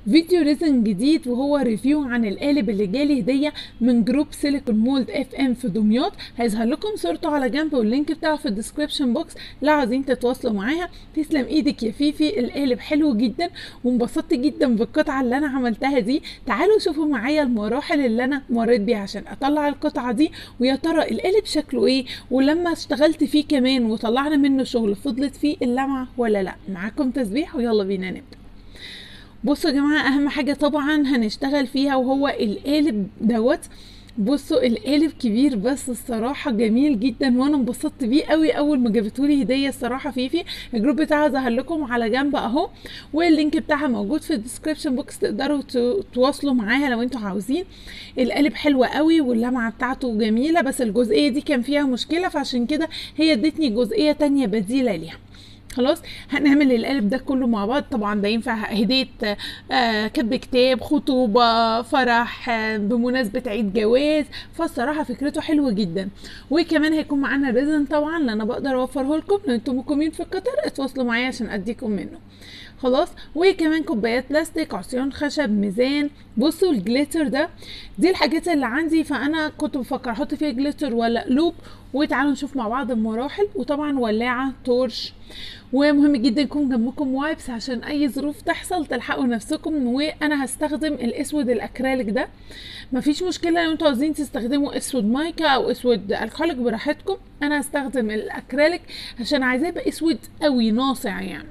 فيديو ريزن جديد وهو ريفيو عن القالب اللي جالي هديه من جروب سيليكون مولد اف ام في دمياط هيظهر لكم صورته على جنب واللينك بتاعه في الديسكربشن بوكس لو عايزين تتواصلوا معاها تسلم ايدك يا فيفي القالب حلو جدا وانبسطت جدا بالقطعه اللي انا عملتها دي تعالوا شوفوا معايا المراحل اللي انا مريت بيها عشان اطلع القطعه دي ويا ترى القالب شكله ايه ولما اشتغلت فيه كمان وطلعنا منه شغل فضلت فيه اللمعه ولا لا معاكم تسبيح ويلا بينا نبدا بصوا يا جماعه اهم حاجه طبعا هنشتغل فيها وهو القالب دوت بصوا القالب كبير بس الصراحة جميل جدا وانا انبسطت بيه قوي اول ما جابتولي هدية الصراحة فيفي الجروب بتاعها ظهر لكم على جنب اهو واللينك بتاعها موجود في الديسكريبشن بوكس تقدروا تواصلوا معاها لو انتوا عاوزين القالب حلوة قوي واللمعة بتاعته جميلة بس الجزئية دي كان فيها مشكلة فعشان كده هي ادتني جزئية تانية بديلة ليها خلاص هنعمل القالب ده كله مع بعض طبعا ده ينفع هديه آه كتب كتاب خطوبه فرح آه بمناسبه عيد جواز فالصراحه فكرته حلوه جدا وكمان هيكون معانا ريزن طبعا اللي انا بقدر اوفره لكم لو انتم مقيمين في قطر اتواصلوا معايا عشان اديكم منه خلاص وكمان كوبايات بلاستيك عصيان خشب ميزان بصوا الجليتر ده دي الحاجات اللي عندي فانا كنت بفكر احط فيها جليتر ولا لوب وتعالوا نشوف مع بعض المراحل وطبعا ولاعه تورش ومهم جدا يكون جنبكم وايبس عشان اي ظروف تحصل تلحقوا نفسكم وانا هستخدم الاسود الاكريليك ده مفيش مشكله لو انتوا عايزين تستخدموا اسود مايكا او اسود الكحوليك براحتكم انا هستخدم الاكريليك عشان عايزاه يبقى اسود قوي ناصع يعني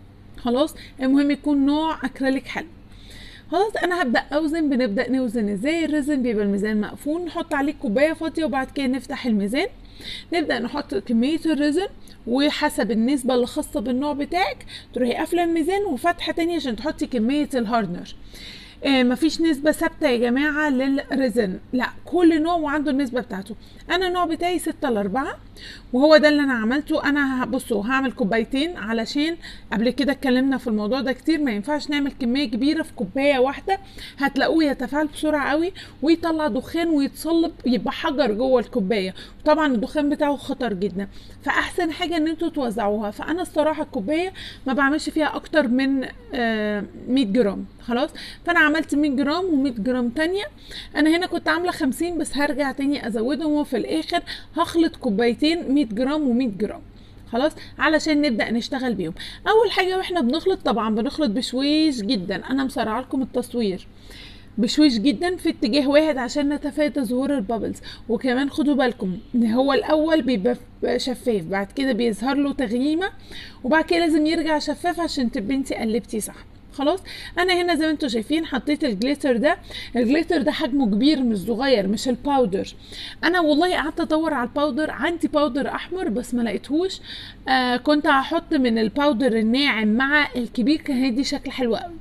خلاص المهم يكون نوع اكريليك حلو خلاص انا هبدا اوزن بنبدا نوزن ازاي الرزن بيبقى الميزان مقفول نحط عليه كوبايه فاضيه وبعد كده نفتح الميزان نبدا نحط كميه الرزن وحسب النسبه اللي خاصه بالنوع بتاعك تروحي قافله الميزان وفتحه تانية عشان تحطي كميه الهاردنر آه مفيش نسبة ثابتة يا جماعة للريزن لا كل نوع وعنده النسبة بتاعته أنا النوع بتاعي ستة لأربعة وهو ده اللي أنا عملته أنا بصوا هعمل كوبايتين علشان قبل كده اتكلمنا في الموضوع ده كتير ما ينفعش نعمل كمية كبيرة في كوباية واحدة هتلاقوه يتفاعل بسرعة قوي ويطلع دخان ويتصلب يبقى حجر جوه الكوباية طبعا الدخان بتاعه خطر جدا فأحسن حاجة إن انتوا توزعوها فأنا الصراحة الكوباية ما بعملش فيها أكتر من آه 100 جرام خلاص فأنا عملت 100 جرام و100 جرام تانية انا هنا كنت عامله 50 بس هرجع تاني ازودهم وفي الاخر هخلط كوبايتين 100 جرام و100 جرام خلاص علشان نبدا نشتغل بيهم اول حاجه واحنا بنخلط طبعا بنخلط بشويش جدا انا مسرعه لكم التصوير بشويش جدا في اتجاه واحد عشان نتفادى ظهور البابلز وكمان خدوا بالكم ان هو الاول بيبقى شفاف بعد كده بيظهر له تغييمه وبعد كده لازم يرجع شفاف عشان تبقي انت قلبتي صح خلاص انا هنا زي ما انتم شايفين حطيت الجليتر ده الجليتر ده حجمه كبير مش صغير مش الباودر انا والله قعدت ادور على الباودر عندي باودر احمر بس ما لقيتهوش آه كنت هحط من الباودر الناعم مع الكبير كان هيدي شكل حلو قوي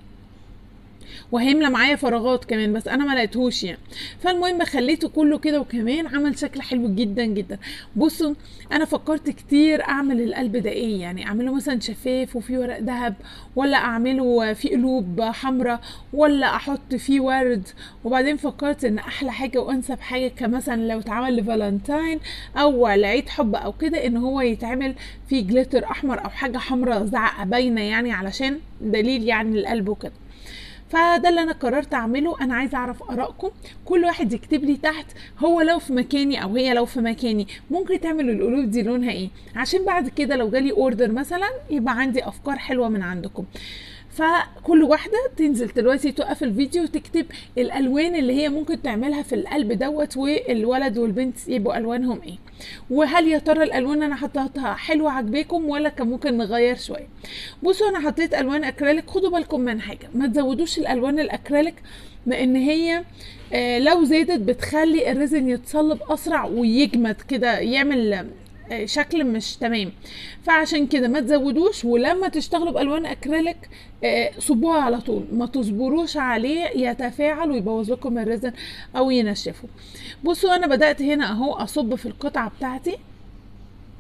وهيملى معايا فراغات كمان بس انا ما لقيتهوش يعني فالمهم خليته كله كده وكمان عمل شكل حلو جدا جدا بصوا انا فكرت كتير اعمل القلب ده ايه يعني اعمله مثلا شفاف وفيه ورق ذهب ولا اعمله فيه قلوب حمراء ولا احط فيه ورد وبعدين فكرت ان احلى حاجه وانسب حاجه كمثلا لو اتعمل لفالنتاين او لعيد حب او كده ان هو يتعمل فيه جليتر احمر او حاجه حمراء زعقه باينه يعني علشان دليل يعني القلب وكده فده اللي انا قررت اعمله انا عايزه اعرف ارائكم كل واحد يكتب لي تحت هو لو في مكاني او هي لو في مكاني ممكن تعمل القلوب دي لونها ايه عشان بعد كده لو جالي اوردر مثلا يبقى عندي افكار حلوه من عندكم فكل واحدة تنزل دلوقتي توقف الفيديو وتكتب الالوان اللي هي ممكن تعملها في القلب دوت والولد والبنت يبقوا الوانهم ايه وهل يا ترى الالوان انا حطيتها حلوه عجباكم ولا كان ممكن نغير شويه بصوا انا حطيت الوان اكريليك خدوا بالكم من حاجه ما تزودوش الالوان الاكريليك لان هي آه لو زادت بتخلي الريزن يتصلب اسرع ويجمد كده يعمل شكل مش تمام فعشان كده ما تزودوش ولما تشتغلوا بالوان اكريليك صبوها على طول ما تصبروش عليه يتفاعل ويبوظ لكم الريزن او ينشفه بصوا انا بدات هنا اهو اصب في القطعه بتاعتي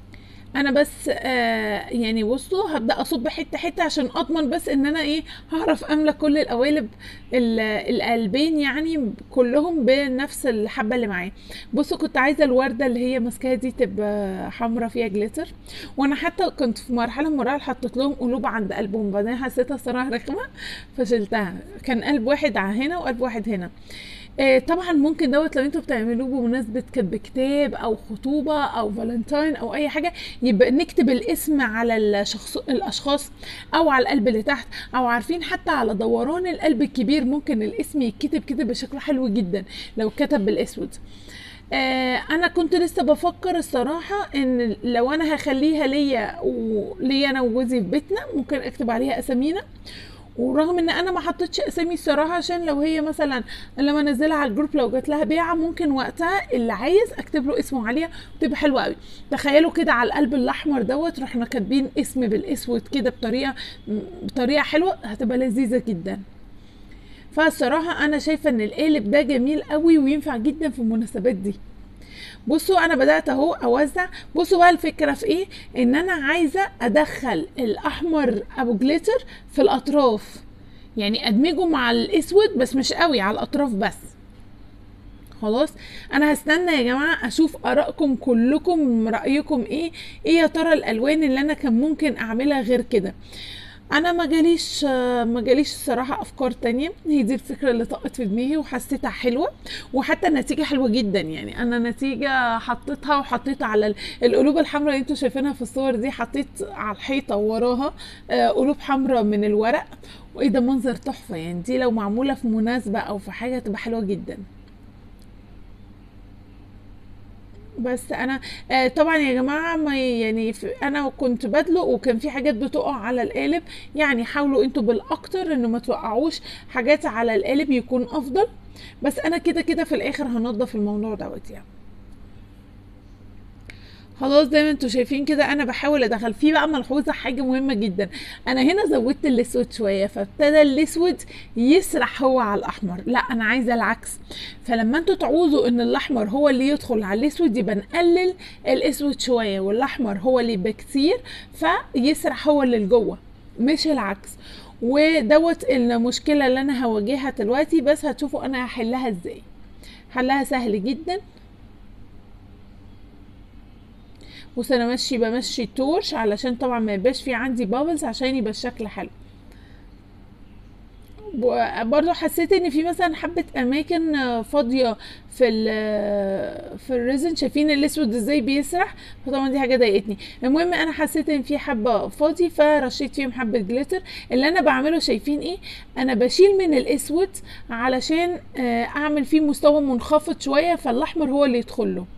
انا بس آه يعني بصوا هبدا اصب حته حته عشان اضمن بس ان انا ايه هعرف املى كل القوالب ال- القلبين يعني كلهم بنفس الحبه اللي معايا بصوا كنت عايزه الورده اللي هي ماسكاها دي تبقى حمراء فيها جليتر وانا حتى كنت في مرحله من المراحل حطيت لهم قلوب عند قلبهم بعدين حسيتها الصراحه رخمه فشلتها كان قلب واحد ع- هنا وقلب واحد هنا آه، طبعا ممكن دوت لو انتوا بتعملوه بمناسبة كتب كتاب او خطوبة او فالنتاين او اي حاجة يبقى نكتب الاسم على الشخص الاشخاص او على القلب اللي تحت او عارفين حتى على دوران القلب الكبير ممكن الاسم يتكتب كده بشكل حلو جدا لو كتب بالاسود آه انا كنت لسه بفكر الصراحه ان لو انا هخليها ليا وليا انا وجوزي في بيتنا ممكن اكتب عليها اسامينا ورغم ان انا ما حطيتش اسامي الصراحه عشان لو هي مثلا لما انزلها على الجروب لو جات لها بيعه ممكن وقتها اللي عايز اكتب له اسمه عليها وتبقى حلوه قوي تخيلوا كده على القلب الاحمر دوت رحنا كاتبين اسم بالاسود كده بطريقه بطريقه حلوه هتبقى لذيذه جدا فالصراحه انا شايفه ان القالب ده جميل قوي وينفع جدا في المناسبات دي بصوا انا بدات اهو اوزع بصوا بقى الفكره في ايه ان انا عايزه ادخل الاحمر ابو جليتر في الاطراف يعني ادمجه مع الاسود بس مش قوي على الاطراف بس خلاص انا هستنى يا جماعه اشوف ارائكم كلكم رايكم ايه ايه يا ترى الالوان اللي انا كان ممكن اعملها غير كده انا ما جاليش ما جاليش الصراحه افكار تانية هي دي الفكره اللي طقت في دماغي وحسيتها حلوه وحتى النتيجه حلوه جدا يعني انا نتيجه حطيتها وحطيت على ال- القلوب الحمراء اللي انتوا شايفينها في الصور دي حطيت على الحيطه وراها آه، قلوب حمراء من الورق وايه ده منظر تحفه يعني دي لو معموله في مناسبه او في حاجه تبقى حلوه جدا بس انا آه طبعا يا جماعه ما يعني في انا كنت بدلق وكان في حاجات بتقع على القالب يعني حاولوا انتوا بالاكتر انه ما توقعوش حاجات على القالب يكون افضل بس انا كده كده في الاخر هنضف الموضوع دوت يعني خلاص زي ما انتوا شايفين كده انا بحاول ادخل فيه بقى ملحوظه حاجه مهمه جدا انا هنا زودت الاسود شويه فابتدى الاسود يسرح هو على الاحمر لا انا عايزه العكس فلما انتوا تعوزوا ان الاحمر هو اللي يدخل على الاسود يبقى نقلل الاسود شويه والاحمر هو اللي يبقى كتير فيسرح هو اللي لجوه مش العكس ودوت المشكله اللي انا هواجهها دلوقتي بس هتشوفوا انا هحلها ازاي حلها سهل جدا بص انا ماشي بمشي تورش علشان طبعا ما يبقاش في عندي بابلز عشان يبقى الشكل حلو ب- برضو حسيت ان في مثلا حبة اماكن آه، فاضية في ال في الريزن شايفين الاسود ازاي بيسرح فطبعا دي حاجة ضايقتني المهم انا حسيت ان في حبة فاضي فرشيت فيهم حبة جليتر اللي انا بعمله شايفين ايه انا بشيل من الاسود علشان آه، اعمل فيه مستوى منخفض شوية فالاحمر هو اللي يدخل له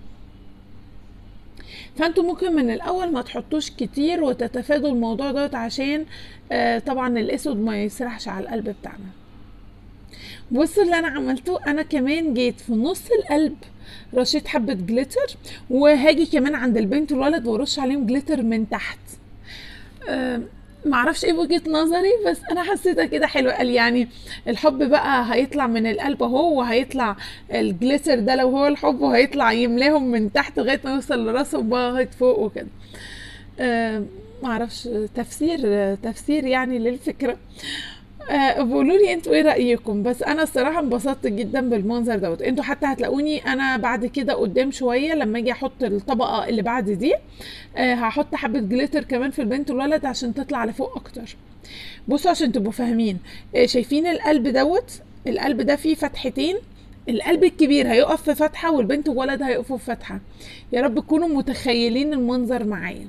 فانتوا ممكن من الاول ما تحطوش كتير وتتفادوا الموضوع دوت عشان آه طبعا الاسود ما يسرحش على القلب بتاعنا بصوا اللي انا عملته انا كمان جيت في نص القلب رشيت حبة جليتر وهاجي كمان عند البنت والولد وارش عليهم جليتر من تحت آه معرفش ايه وجهة نظري بس انا حسيتها كده حلوة قال يعني الحب بقى هيطلع من القلب اهو وهيطلع الجليتر ده لو هو الحب وهيطلع يملاهم من تحت لغاية ما يوصل لراسهم بقى لغاية فوق وكده آه معرفش تفسير تفسير يعني للفكرة آه بقولوا لي انتوا ايه رايكم بس انا الصراحه انبسطت جدا بالمنظر دوت انتوا حتى هتلاقوني انا بعد كده قدام شويه لما اجي احط الطبقه اللي بعد دي آه هحط حبه جليتر كمان في البنت والولد عشان تطلع لفوق اكتر بصوا عشان تبقوا فاهمين آه شايفين القلب دوت القلب ده فيه فتحتين القلب الكبير هيقف في فتحه والبنت والولد هيقفوا في فتحه يا رب تكونوا متخيلين المنظر معايا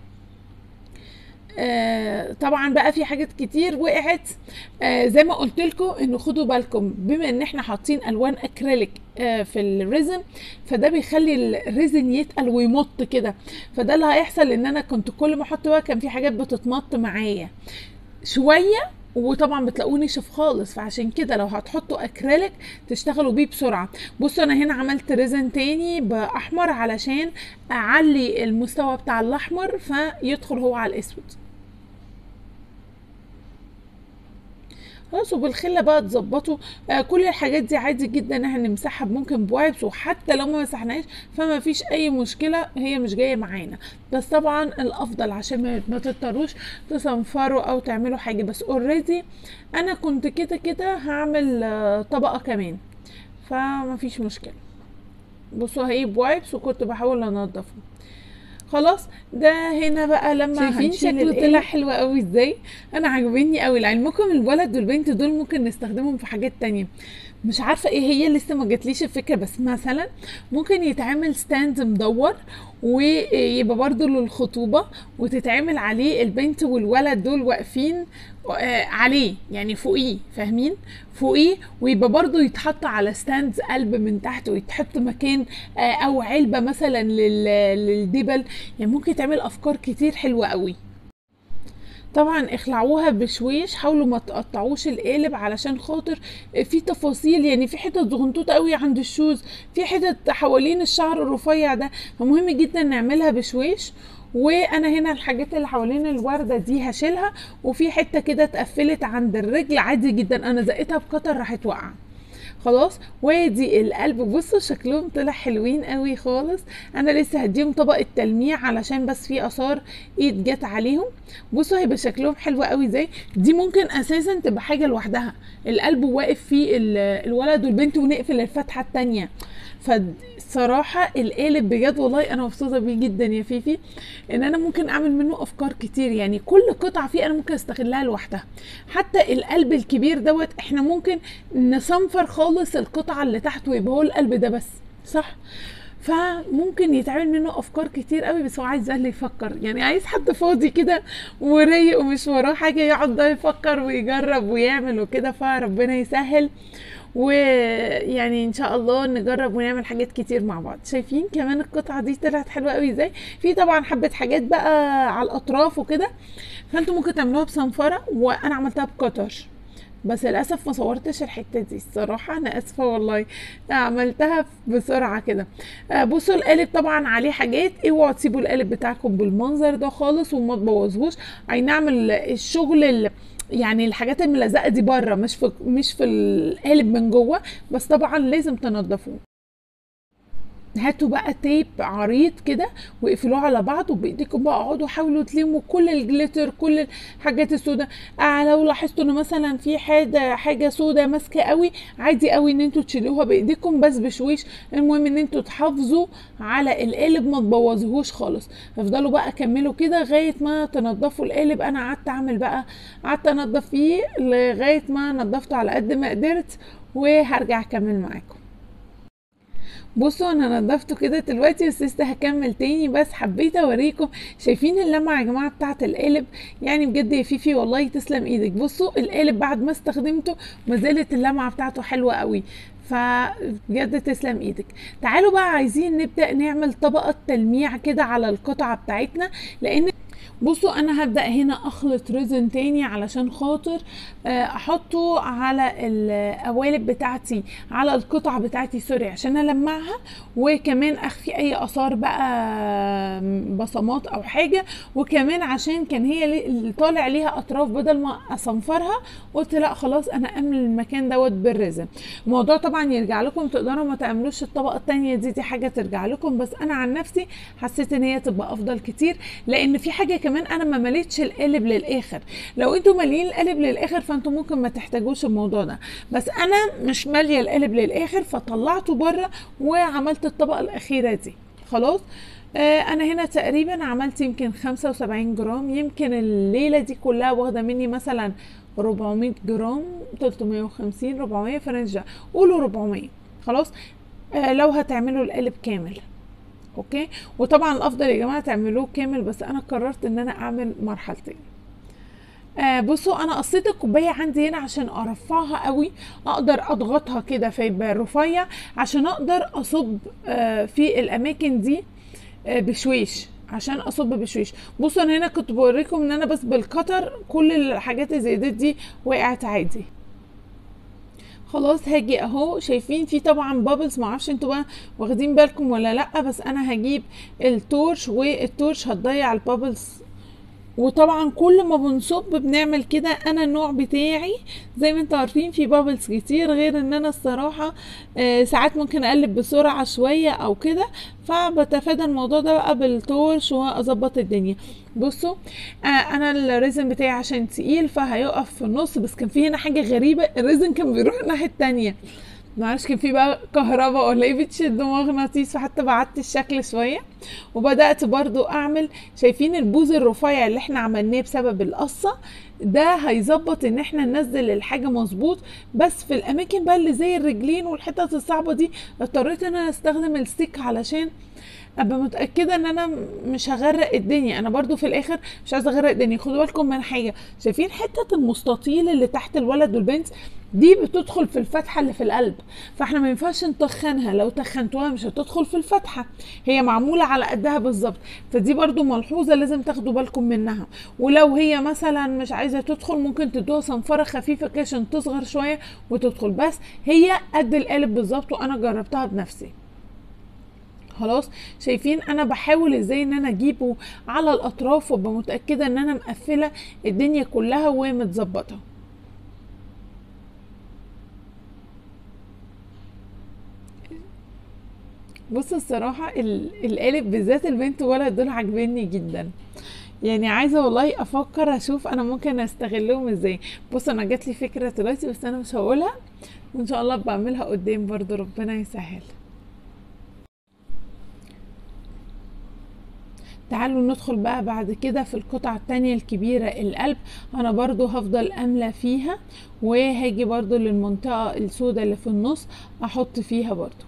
آه طبعا بقى في حاجات كتير وقعت آه زي ما قلت لكم انه خدوا بالكم بما ان احنا حاطين الوان اكريليك آه في الريزن فده بيخلي الريزن يتقل ويمط كده فده اللي هيحصل ان انا كنت كل ما احط بقى كان في حاجات بتتمط معايا شويه وطبعا بتلاقوني شف خالص فعشان كده لو هتحطوا اكريليك تشتغلوا بيه بسرعه بصوا انا هنا عملت ريزن تاني باحمر علشان اعلي المستوى بتاع الاحمر فيدخل هو على الاسود خلاص وبالخله بقى تظبطوا آه كل الحاجات دي عادي جدا ان احنا نمسحها ممكن بوايبس وحتى لو ما مسحناش فما فيش اي مشكله هي مش جايه معانا بس طبعا الافضل عشان ما, ما تضطروش تصنفروا او تعملوا حاجه بس اوريدي انا كنت كده كده هعمل آه طبقه كمان فما فيش مشكله بصوا اهي بوايبس وكنت بحاول انضفه خلاص ده هنا بقى لما شايفين هنشيل شكله الإيه؟ طلع حلو قوي ازاي انا عجبني قوي لعلمكم الولد والبنت دول ممكن نستخدمهم في حاجات تانية مش عارفة ايه هي لسه ما جاتليش الفكرة بس مثلا ممكن يتعمل ستاند مدور ويبقى برضو للخطوبة وتتعمل عليه البنت والولد دول واقفين آه، عليه يعني فوقيه فاهمين فوقيه ويبقى برضو يتحط على ستاند قلب من تحت ويتحط مكان آه، او علبة مثلا لل- للدبل يعني ممكن تعمل افكار كتير حلوة قوي طبعا اخلعوها بشويش حاولوا ما تقطعوش القالب علشان خاطر في تفاصيل يعني في حتت زغنطوطه قوي عند الشوز في حتت حوالين الشعر الرفيع ده فمهم جدا نعملها بشويش وانا هنا الحاجات اللي حوالين الورده دي هشيلها وفي حته كده اتقفلت عند الرجل عادي جدا انا زقتها بقطر راحت واقعه خلاص وادي القلب بصوا شكلهم طلع حلوين قوي خالص انا لسه هديهم طبقه تلميع علشان بس في اثار ايد جت عليهم بصوا هيبقى شكلهم حلو قوي ازاي دي ممكن اساسا تبقى حاجه لوحدها القلب واقف فيه ال- الولد والبنت ونقفل الفتحه التانية فصراحة القالب بجد والله انا مبسوطة بيه جدا يا فيفي ان انا ممكن اعمل منه افكار كتير يعني كل قطعة فيه انا ممكن استغلها لوحدها حتى القلب الكبير دوت احنا ممكن نصنفر خالص القطعة اللي تحت ويبقى هو القلب ده بس صح فممكن يتعمل منه افكار كتير قوي بس هو عايز اللي يفكر يعني عايز حد فاضي كده ورايق ومش وراه حاجه يقعد ده يفكر ويجرب ويعمل وكده فربنا يسهل ويعني ان شاء الله نجرب ونعمل حاجات كتير مع بعض شايفين كمان القطعه دي طلعت حلوه قوي ازاي في طبعا حبه حاجات بقى على الاطراف وكده فانتوا ممكن تعملوها بصنفره وانا عملتها بقطر بس للاسف ما صورتش الحته دي الصراحه انا اسفه والله عملتها بسرعه كده آه، بصوا القالب طبعا عليه حاجات اوعوا تسيبوا القالب بتاعكم بالمنظر ده خالص وما تبوظوش اي نعم ال- الشغل ال- يعني الحاجات الملزقه دي بره مش في مش في القالب من جوه بس طبعا لازم تنضفوه هاتوا بقى تيب عريض كده واقفلوه على بعض وبايديكم بقى اقعدوا حاولوا تلموا كل الجليتر كل الحاجات السوداء آه لو لاحظتوا ان مثلا في حاجه حاجه سوداء ماسكه قوي عادي قوي ان انتوا تشيلوها بايديكم بس بشويش المهم ان انتوا تحافظوا على القالب ما تبوظوهوش خالص افضلوا بقى كملوا كده لغايه ما تنضفوا القالب انا قعدت اعمل بقى قعدت انضف فيه لغايه ما نضفته على قد ما قدرت وهرجع اكمل معاكم بصوا انا نضفته كده دلوقتي بس لسه هكمل تاني بس حبيت اوريكم شايفين اللمعه يا جماعه بتاعه القالب يعني بجد يا فيفي والله تسلم ايدك بصوا القالب بعد ما استخدمته ما زالت اللمعه بتاعته حلوه قوي فبجد تسلم ايدك تعالوا بقى عايزين نبدا نعمل طبقه تلميع كده على القطعه بتاعتنا لان بصوا انا هبدا هنا اخلط ريزن تاني علشان خاطر آه، احطه على القوالب بتاعتي على القطع بتاعتي سوري عشان المعها وكمان اخفي اي اثار بقى بصمات او حاجه وكمان عشان كان هي لي- اللي طالع ليها اطراف بدل ما اصنفرها قلت لا خلاص انا املى المكان دوت بالريزن الموضوع طبعا يرجع لكم تقدروا ما تعملوش الطبقه التانية دي دي حاجه ترجع لكم بس انا عن نفسي حسيت ان هي تبقى افضل كتير لان في حاجه كمان انا ما مليتش القالب للاخر لو انتوا مالين القالب للاخر فانتوا ممكن ما تحتاجوش الموضوع ده بس انا مش ماليه القالب للاخر فطلعته بره وعملت الطبقه الاخيره دي خلاص آه انا هنا تقريبا عملت يمكن 75 جرام يمكن الليله دي كلها واخده مني مثلا 400 جرام 350 400 فرنجة قولوا 400 خلاص آه لو هتعملوا القالب كامل اوكي وطبعا الافضل يا جماعه تعملوه كامل بس انا قررت ان انا اعمل مرحلتين آه بصوا انا قصيت الكوبايه عندي هنا عشان ارفعها قوي اقدر اضغطها كده فيبقى رفيع عشان اقدر اصب آه في الاماكن دي آه بشويش عشان اصب بشويش بصوا انا هنا كنت بوريكم ان انا بس بالقطر كل الحاجات اللي زي دي, دي وقعت عادي خلاص هاجي اهو شايفين في طبعا بابلز معرفش انتوا بقى واخدين بالكم ولا لا بس انا هجيب التورش والتورش هتضيع البابلز وطبعا كل ما بنصب بنعمل كده انا النوع بتاعي زي ما انتوا عارفين في بابلز كتير غير ان انا الصراحة آه ساعات ممكن اقلب بسرعة شوية او كده فبتفادى الموضوع ده بقى بالتورش واظبط الدنيا بصوا آه انا الريزن بتاعي عشان تقيل فهيقف في النص بس كان في هنا حاجة غريبة الريزن كان بيروح الناحية التانية معرفش كان في بقى كهرباء ولا ايه بتشد مغناطيس فحتى بعدت الشكل شوية وبدأت برضو اعمل شايفين البوز الرفيع اللي احنا عملناه بسبب القصة ده هيظبط ان احنا ننزل الحاجة مظبوط بس في الاماكن بقى اللي زي الرجلين والحتت الصعبة دي اضطريت ان انا استخدم الستيك علشان ابقى متاكده ان انا مش هغرق الدنيا انا برضو في الاخر مش عايزه اغرق الدنيا خدوا بالكم من حاجه شايفين حته المستطيل اللي تحت الولد والبنت دي بتدخل في الفتحه اللي في القلب فاحنا ما ينفعش نتخنها لو تخنتوها مش هتدخل في الفتحه هي معموله على قدها بالظبط فدي برضو ملحوظه لازم تاخدوا بالكم منها ولو هي مثلا مش عايزه تدخل ممكن تدوها صنفره خفيفه كده عشان تصغر شويه وتدخل بس هي قد القالب بالظبط وانا جربتها بنفسي خلاص شايفين انا بحاول ازاي ان انا اجيبه على الاطراف وابقى متاكده ان انا مقفله الدنيا كلها ومتظبطه بص الصراحه القالب بالذات البنت والولد دول عاجبني جدا يعني عايزه والله افكر اشوف انا ممكن استغلهم ازاي بص انا جات لي فكره دلوقتي بس انا مش هقولها وان شاء الله بعملها قدام برضو ربنا يسهل تعالوا ندخل بقى بعد كده في القطعة التانية الكبيرة القلب انا برضو هفضل املى فيها وهاجي برضو للمنطقة السوداء اللي في النص احط فيها برضو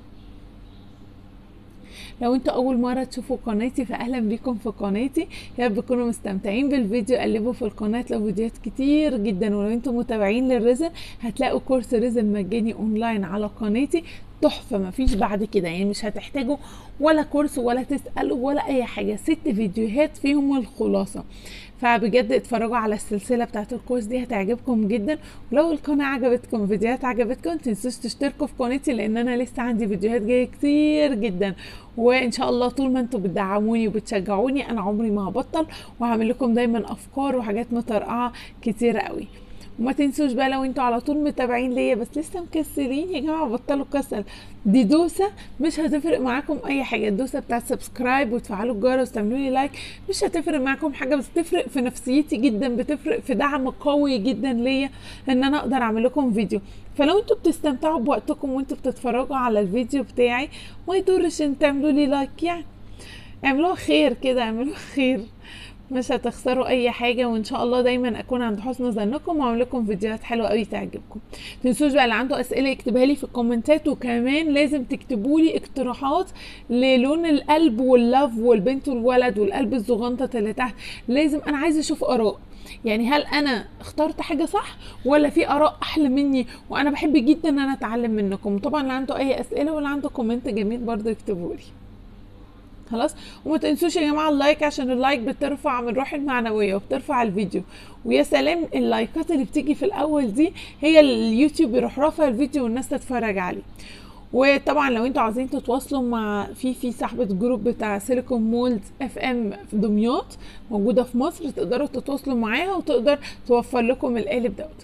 لو انتوا اول مره تشوفوا قناتي فاهلا بيكم في قناتي يا رب تكونوا مستمتعين بالفيديو قلبوا في القناه لو فيديوهات كتير جدا ولو انتوا متابعين للريزن هتلاقوا كورس ريزن مجاني اونلاين على قناتي تحفه مفيش بعد كده يعني مش هتحتاجوا ولا كورس ولا تسالوا ولا اي حاجه ست فيديوهات فيهم الخلاصه فبجد اتفرجوا على السلسله بتاعت الكورس دي هتعجبكم جدا ولو القناه عجبتكم فيديوهات عجبتكم متنسوش تشتركوا في قناتي لان انا لسه عندي فيديوهات جايه كتير جدا وان شاء الله طول ما انتوا بتدعموني وبتشجعوني انا عمري ما هبطل وهعمل لكم دايما افكار وحاجات مطرقعه كتيره قوي وما تنسوش بقى لو انتوا على طول متابعين ليا بس لسه مكسلين يا جماعه بطلوا كسل دي دوسه مش هتفرق معاكم اي حاجه الدوسه بتاعت سبسكرايب وتفعلوا الجرس وتعملوا لي لايك مش هتفرق معاكم حاجه بس تفرق في نفسيتي جدا بتفرق في دعم قوي جدا ليا ان انا اقدر اعمل لكم فيديو فلو انتوا بتستمتعوا بوقتكم وانتوا بتتفرجوا على الفيديو بتاعي ما يضرش ان تعملوا لي لايك يعني اعملوها خير كده اعملوها خير مش هتخسروا اي حاجه وان شاء الله دايما اكون عند حسن ظنكم واعمل لكم فيديوهات حلوه قوي تعجبكم تنسوش بقى اللي عنده اسئله يكتبها لي في الكومنتات وكمان لازم تكتبوا لي اقتراحات للون القلب واللاف والبنت والولد والقلب الزغنطه اللي تحت لازم انا عايزه اشوف اراء يعني هل انا اخترت حاجه صح ولا في اراء احلى مني وانا بحب جدا ان انا اتعلم منكم طبعا اللي عنده اي اسئله واللي عنده كومنت جميل برضه يكتبوا لي خلاص وما تنسوش يا جماعه اللايك عشان اللايك بترفع من روح المعنويه وبترفع الفيديو ويا سلام اللايكات اللي بتيجي في الاول دي هي اليوتيوب يروح رافع الفيديو والناس تتفرج عليه وطبعا لو انتوا عايزين تتواصلوا مع في في صاحبه جروب بتاع سيليكون مولد اف ام في دمياط موجوده في مصر تقدروا تتواصلوا معاها وتقدر توفر لكم القالب دوت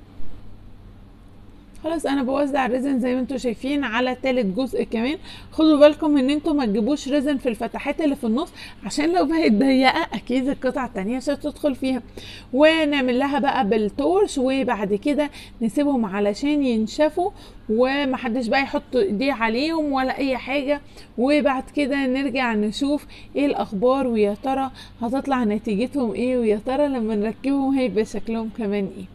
خلاص انا بوزع الريزن زي ما انتم شايفين على تالت جزء كمان خدوا بالكم ان انتم ما تجيبوش ريزن في الفتحات اللي في النص عشان لو بقت ضيقه اكيد القطعه التانية مش هتدخل فيها ونعمل لها بقى بالتورش وبعد كده نسيبهم علشان ينشفوا ومحدش بقى يحط ايديه عليهم ولا اي حاجه وبعد كده نرجع نشوف ايه الاخبار ويا ترى هتطلع نتيجتهم ايه ويا ترى لما نركبهم هيبقى شكلهم كمان ايه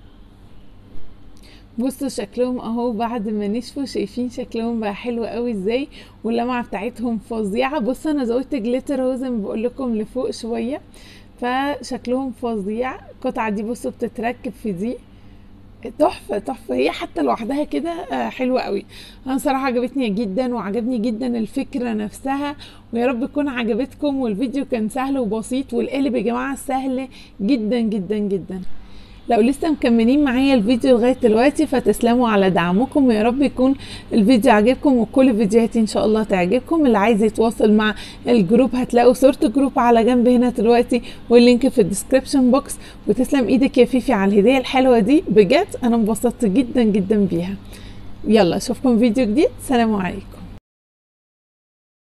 بصوا شكلهم اهو بعد ما نشفوا شايفين شكلهم بقى حلو قوي ازاي واللمعه بتاعتهم فظيعه بصوا انا زودت جليتر اهو زي ما بقول لكم لفوق شويه فشكلهم فظيع القطعه دي بصوا بتتركب في دي تحفه تحفه هي حتى لوحدها كده حلوه قوي انا صراحه عجبتني جدا وعجبني جدا الفكره نفسها ويا رب تكون عجبتكم والفيديو كان سهل وبسيط والقالب يا جماعه سهل جدا جدا جدا لو لسه مكملين معايا الفيديو لغايه دلوقتي فتسلموا على دعمكم ويا رب يكون الفيديو عجبكم وكل فيديوهاتي ان شاء الله تعجبكم اللي عايز يتواصل مع الجروب هتلاقوا صوره الجروب على جنب هنا دلوقتي واللينك في الديسكربشن بوكس وتسلم ايدك يا فيفي على الهديه الحلوه دي بجد انا انبسطت جدا جدا بيها يلا اشوفكم فيديو جديد سلام عليكم